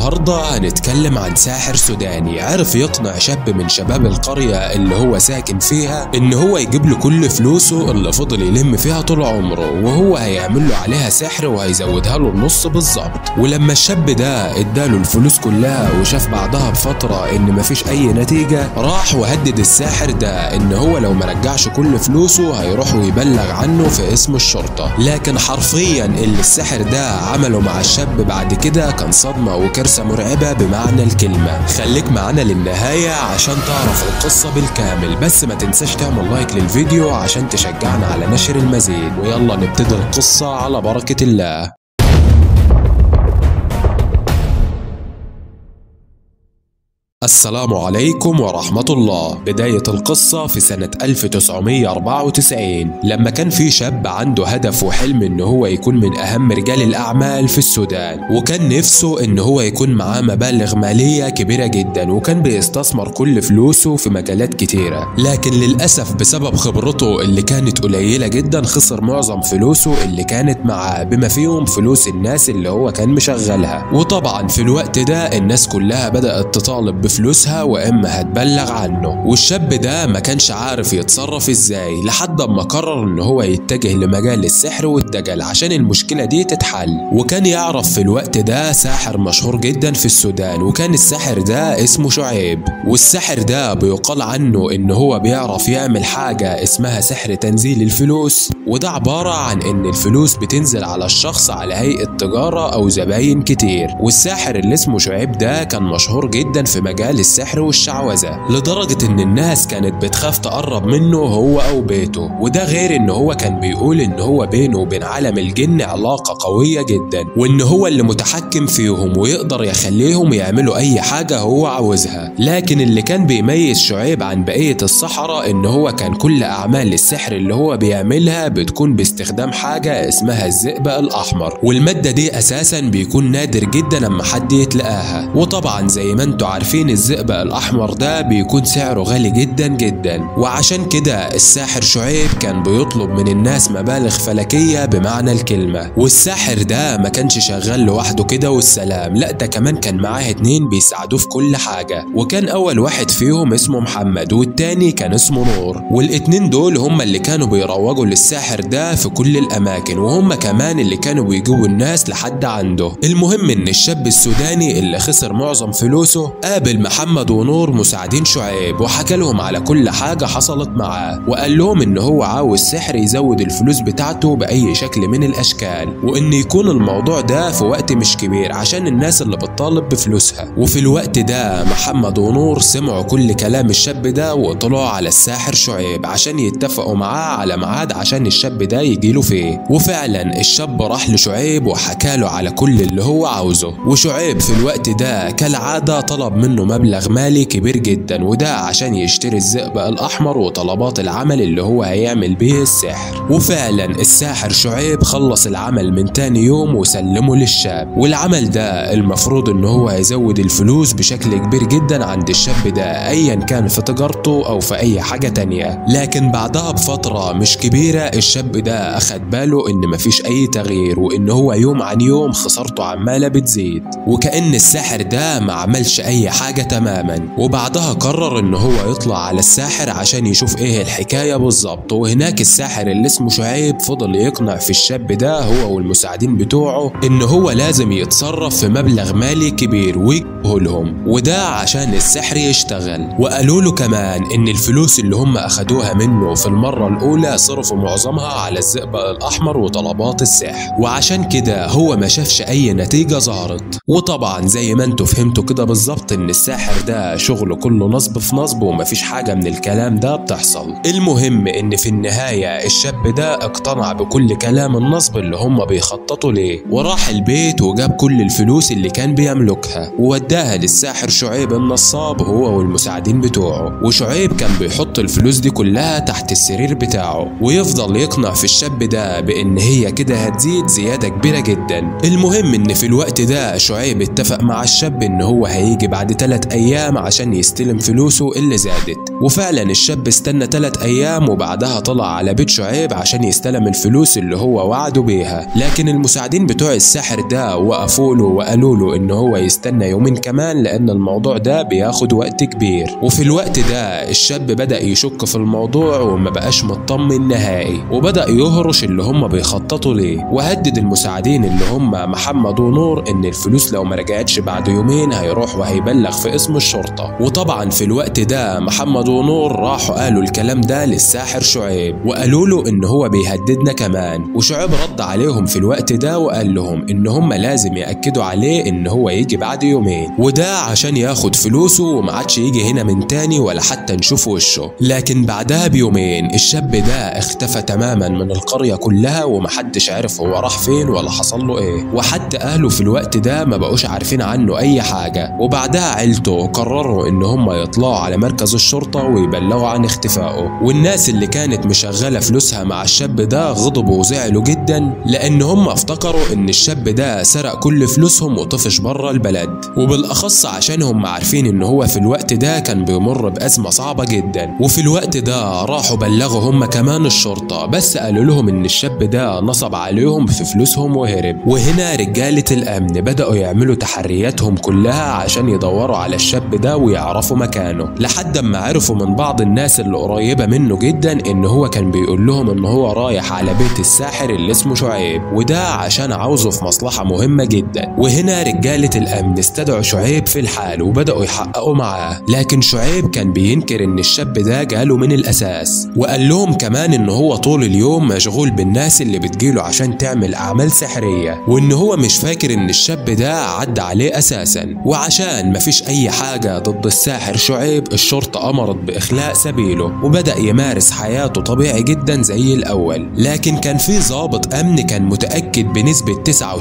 النهاردة هنتكلم عن ساحر سوداني عرف يقنع شاب من شباب القرية اللي هو ساكن فيها ان هو يجيب له كل فلوسه اللي فضل يلم فيها طول عمره وهو هيعمل له عليها سحر وهيزودها له النص بالظبط ولما الشاب ده اداله الفلوس كلها وشاف بعدها بفترة ان مفيش اي نتيجة راح وهدد الساحر ده ان هو لو مرجعش كل فلوسه هيروح ويبلغ عنه في اسم الشرطة لكن حرفيا اللي الساحر ده عمله مع الشاب بعد كده كان صدمة وكارثة مرعبة بمعنى الكلمة خليك معانا للنهاية عشان تعرف القصة بالكامل بس ما تنساش تعمل لايك للفيديو عشان تشجعنا على نشر المزيد ويلا نبتدي القصة على بركة الله السلام عليكم ورحمة الله بداية القصة في سنة 1994 لما كان في شاب عنده هدف وحلم ان هو يكون من اهم رجال الاعمال في السودان وكان نفسه ان هو يكون معاه مبالغ مالية كبيرة جدا وكان بيستثمر كل فلوسه في مجالات كتيرة لكن للأسف بسبب خبرته اللي كانت قليلة جدا خسر معظم فلوسه اللي كانت معاه بما فيهم فلوس الناس اللي هو كان مشغلها وطبعا في الوقت ده الناس كلها بدأت تطالب بفلوسها واما هتبلغ عنه والشاب ده ما كانش عارف يتصرف ازاي لحد ما قرر ان هو يتجه لمجال السحر والدجل عشان المشكلة دي تتحل وكان يعرف في الوقت ده ساحر مشهور جدا في السودان وكان الساحر ده اسمه شعيب والساحر ده بيقال عنه ان هو بيعرف يعمل حاجة اسمها سحر تنزيل الفلوس وده عبارة عن ان الفلوس بتنزل على الشخص على هيئة تجارة او زباين كتير والساحر اللي اسمه شعيب ده كان مشهور جدا في مجال مجال السحر والشعوذة لدرجة ان الناس كانت بتخاف تقرب منه هو او بيته وده غير ان هو كان بيقول ان هو بينه وبين عالم الجن علاقة قوية جدا وان هو اللي متحكم فيهم ويقدر يخليهم يعملوا اي حاجة هو عاوزها لكن اللي كان بيميز شعيب عن بقية السحرة ان هو كان كل اعمال السحر اللي هو بيعملها بتكون باستخدام حاجة اسمها الزئبق الاحمر والمادة دي اساسا بيكون نادر جدا لما حد يتلاقاها وطبعا زي ما انتوا عارفين الزئبق الأحمر ده بيكون سعره غالي جدا جدا وعشان كده الساحر شعيب كان بيطلب من الناس مبالغ فلكية بمعنى الكلمة والساحر ده ما كانش شغال لوحده كده والسلام لا ده كمان كان معاه اتنين بيساعدوه في كل حاجة وكان أول واحد فيهم اسمه محمد والتاني كان اسمه نور والاتنين دول هما اللي كانوا بيروجوا للساحر ده في كل الأماكن وهما كمان اللي كانوا بيجيبوا الناس لحد عنده المهم إن الشاب السوداني اللي خسر معظم فلوسه قابل محمد ونور مساعدين شعيب وحكى لهم على كل حاجة حصلت معاه وقال لهم إن هو عاوز سحر يزود الفلوس بتاعته بأي شكل من الأشكال وإن يكون الموضوع ده في وقت مش كبير عشان الناس اللي بتطالب بفلوسها وفي الوقت ده محمد ونور سمعوا كل كلام الشاب ده وطلعوا على الساحر شعيب عشان يتفقوا معاه على ميعاد عشان الشاب ده يجيله فيه وفعلا الشاب راح لشعيب وحكى له على كل اللي هو عاوزه وشعيب في الوقت ده كالعادة طلب منه مبلغ مالي كبير جدا وده عشان يشتري الزئبق الأحمر وطلبات العمل اللي هو هيعمل بيه السحر وفعلا الساحر شعيب خلص العمل من تاني يوم وسلمه للشاب والعمل ده المفروض ان هو هيزود الفلوس بشكل كبير جدا عند الشاب ده ايا كان في تجارته او في اي حاجة تانية لكن بعدها بفترة مش كبيرة الشاب ده اخد باله ان مفيش اي تغيير وان هو يوم عن يوم خسارته عمالة بتزيد وكأن الساحر ده ما عملش اي حاجة تماما وبعدها قرر ان هو يطلع على الساحر عشان يشوف ايه الحكاية بالظبط وهناك الساحر اللي اسمه شعيب فضل يقنع في الشاب ده هو والمساعدين بتوعه ان هو لازم يتصرف في مبلغ مالي كبير ويجيه لهم وده عشان السحر يشتغل وقالوا له كمان ان الفلوس اللي هم اخدوها منه في المرة الاولى صرفوا معظمها على الزئبق الاحمر وطلبات السحر وعشان كده هو ما شافش اي نتيجة ظهرت وطبعا زي ما انتوا فهمتوا كده بالظبط ان الساحر ده شغله كله نصب في نصب ومفيش حاجة من الكلام ده بتحصل المهم ان في النهاية الشاب ده اقتنع بكل كلام النصب اللي هم بيخططوا ليه وراح البيت وجاب كل الفلوس اللي كان بيملكها ووداها للساحر شعيب النصاب هو والمساعدين بتوعه وشعيب كان بيحط الفلوس دي كلها تحت السرير بتاعه ويفضل يقنع في الشاب ده بان هي كده هتزيد زيادة كبيرة جدا المهم ان في الوقت ده شعيب اتفق مع الشاب ان هو هيجي بعد 3 تلات أيام عشان يستلم فلوسه اللي زادت وفعلا الشاب استنى تلات أيام وبعدها طلع على بيت شعيب عشان يستلم الفلوس اللي هو وعده بيها لكن المساعدين بتوع الساحر ده وقفوا له وقالوا له إن هو يستنى يومين كمان لأن الموضوع ده بياخد وقت كبير وفي الوقت ده الشاب بدأ يشك في الموضوع وما بقاش مطمن نهائي وبدأ يهرش اللي هم بيخططوا ليه وهدد المساعدين اللي هم محمد ونور إن الفلوس لو ما رجعتش بعد يومين هيروح وهيبلغ في اسم الشرطة وطبعا في الوقت ده محمد ونور راحوا قالوا الكلام ده للساحر شعيب وقالوا له إن هو بيهددنا كمان وشعيب رد عليهم في الوقت ده وقال لهم إن هم لازم يأكدوا عليه إن هو يجي بعد يومين وده عشان ياخد فلوسه وما عادش يجي هنا من تاني ولا حتى نشوف وشه لكن بعدها بيومين الشاب ده اختفى تماما من القرية كلها ومحدش عرف هو راح فين ولا حصل له ايه وحتى اهله في الوقت ده ما بقوش عارفين عنه اي حاجة وبعدها عيلته قرروا ان هم يطلعوا على مركز الشرطة ويبلغوا عن اختفائه والناس اللي كانت مشغلة فلوسها مع الشاب ده غضبوا وزعلوا جدا لان هم افتكروا ان الشاب ده سرق كل فلوسهم وطفش بره البلد وبالاخص عشان هم عارفين ان هو في الوقت ده كان بيمر بازمة صعبة جدا وفي الوقت ده راحوا بلغوا هم كمان الشرطة بس قالوا لهم ان الشاب ده نصب عليهم في فلوسهم وهرب وهنا رجالة الامن بدأوا يعملوا تحرياتهم كلها عشان يدوروا على الشاب ده ويعرفوا مكانه لحد ما عرفوا من بعض الناس اللي قريبة منه جدا ان هو كان بيقول لهم ان هو رايح على بيت الساحر اللي اسمه شعيب وده عشان عاوزه في مصلحة مهمة جدا وهنا رجالة الامن استدعوا شعيب في الحال وبدأوا يحققوا معاه لكن شعيب كان بينكر ان الشاب ده جاله من الاساس وقال لهم كمان ان هو طول اليوم مشغول بالناس اللي بتجيله عشان تعمل اعمال سحرية وان هو مش فاكر ان الشاب ده عدى عليه اساسا وعشان مفيش اي حاجة ضد الساحر شعيب الشرطة امرت باخلاء سبيله وبدأ يمارس حياته طبيعي جدا زي الاول لكن كان في ضابط امن كان متأكد بنسبة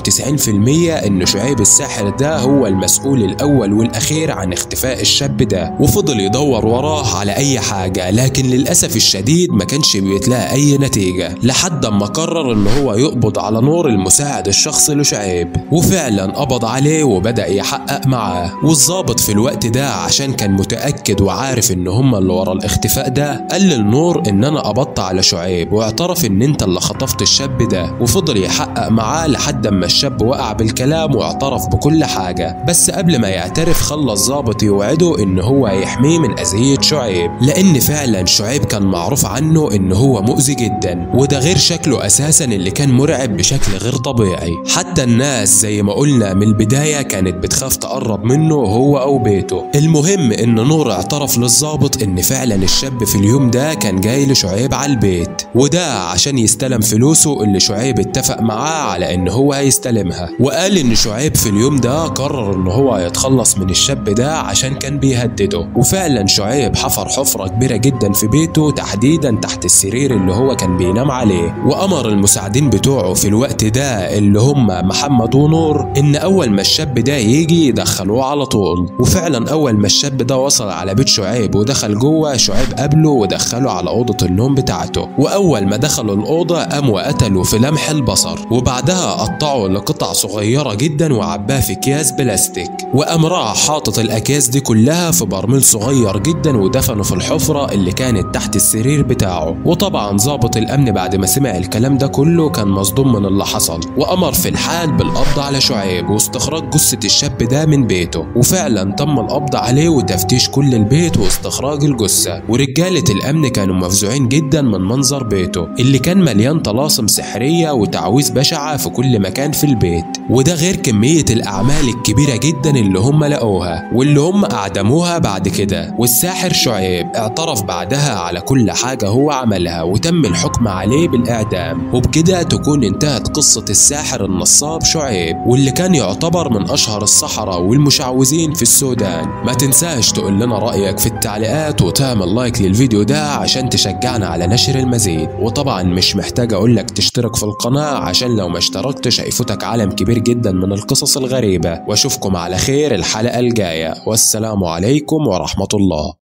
99% ان شعيب الساحر ده هو المسؤول الاول والاخير عن اختفاء الشاب ده وفضل يدور وراه على اي حاجة لكن للاسف الشديد ما كانش بيتلاقى اي نتيجة لحد ما قرر ان هو يقبض على نور المساعد الشخصي لشعيب وفعلا قبض عليه وبدأ يحقق معاه والظابط في الوقت ده عشان كان متأكد وعارف ان هما اللي ورا الاختفاء ده قال للنور ان انا قبضت على شعيب واعترف ان انت اللي خطفت الشاب ده وفضل يحقق معاه لحد ما الشاب وقع بالكلام واعترف بكل حاجة بس قبل ما يعترف خلى الظابط يوعده ان هو هيحميه من اذية شعيب لان فعلا شعيب كان معروف عنه ان هو مؤذي جدا وده غير شكله اساسا اللي كان مرعب بشكل غير طبيعي حتى الناس زي ما قلنا من البداية كانت بتخاف تقرب منه هو او بيته المهم ان نور اعترف للظابط ان فعلا الشاب في اليوم ده كان جاي لشعيب على البيت وده عشان يستلم فلوسه اللي شعيب اتفق معاه على ان هو هيستلمها وقال ان شعيب في اليوم ده قرر ان هو يتخلص من الشاب ده عشان كان بيهدده وفعلا شعيب حفر حفرة كبيرة جدا في بيته تحديدا تحت السرير اللي هو كان بينام عليه وامر المساعدين بتوعه في الوقت ده اللي هم محمد ونور ان اول ما الشاب ده يجي يدخلوه على طول وفعلا اول ما الشاب ده وصل على بيت شعيب ودخل جوه شعيب قابله ودخله على اوضه النوم بتاعته واول ما دخلوا الاوضه قاموا قتلوا في لمح البصر وبعدها قطعوا لقطع صغيره جدا وعباها في اكياس بلاستيك وقام راح حاطط الاكياس دي كلها في برميل صغير جدا ودفنه في الحفره اللي كانت تحت السرير بتاعه وطبعا ضابط الامن بعد ما سمع الكلام ده كله كان مصدوم من اللي حصل وامر في الحال بالقبض على شعيب واستخراج جثه الشاب ده من بيته وفعلا تم القبض عليه وتفتيش كل البيت واستخراج الجثه ورجاله الامن كانوا مفزوعين جدا من منظر بيته اللي كان مليان طلاسم سحريه وتعويذ بشعه في كل مكان في البيت وده غير كميه الاعمال الكبيره جدا اللي هم لقوها واللي هم اعدموها بعد كده والساحر شعيب اعترف بعدها على كل حاجه هو عملها وتم الحكم عليه بالاعدام وبكده تكون انتهت قصه الساحر النصاب شعيب واللي كان يعتبر من اشهر السحره والمشعوذين في السودان ما تنساش تقول لنا رايك في التعليقات وتعمل لايك للفيديو ده عشان تشجعنا على نشر المزيد وطبعا مش محتاج اقول لك تشترك في القناه عشان لو ما اشتركتش هيفوتك عالم كبير جدا من القصص الغريبه واشوفكم على خير الحلقه الجايه والسلام عليكم ورحمه الله